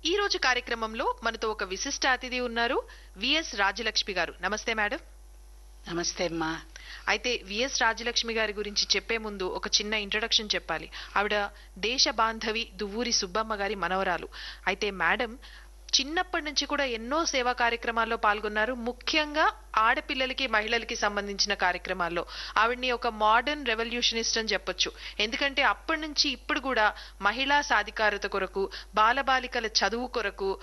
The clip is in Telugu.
ఈ రోజు కార్యక్రమంలో మనతో ఒక విశిష్ట అతిథి ఉన్నారు విఎస్ రాజలక్ష్మి గారు నమస్తే మేడం నమస్తే అమ్మా అయితే విఎస్ రాజలక్ష్మి గారి గురించి చెప్పే ముందు ఒక చిన్న ఇంట్రడక్షన్ చెప్పాలి ఆవిడ దేశ బాంధవి దువ్వూరి సుబ్బమ్మ గారి మనవరాలు అయితే మేడం చిన్నప్పటి నుంచి కూడా ఎన్నో సేవా కార్యక్రమాల్లో పాల్గొన్నారు ముఖ్యంగా ఆడపిల్లలకి మహిళలకి సంబంధించిన కార్యక్రమాల్లో ఆవిడ్ని ఒక మోడర్న్ రెవల్యూషనిస్ట్ అని చెప్పొచ్చు ఎందుకంటే అప్పటి నుంచి ఇప్పుడు కూడా మహిళా సాధికారత కొరకు బాలబాలికల చదువు కొరకు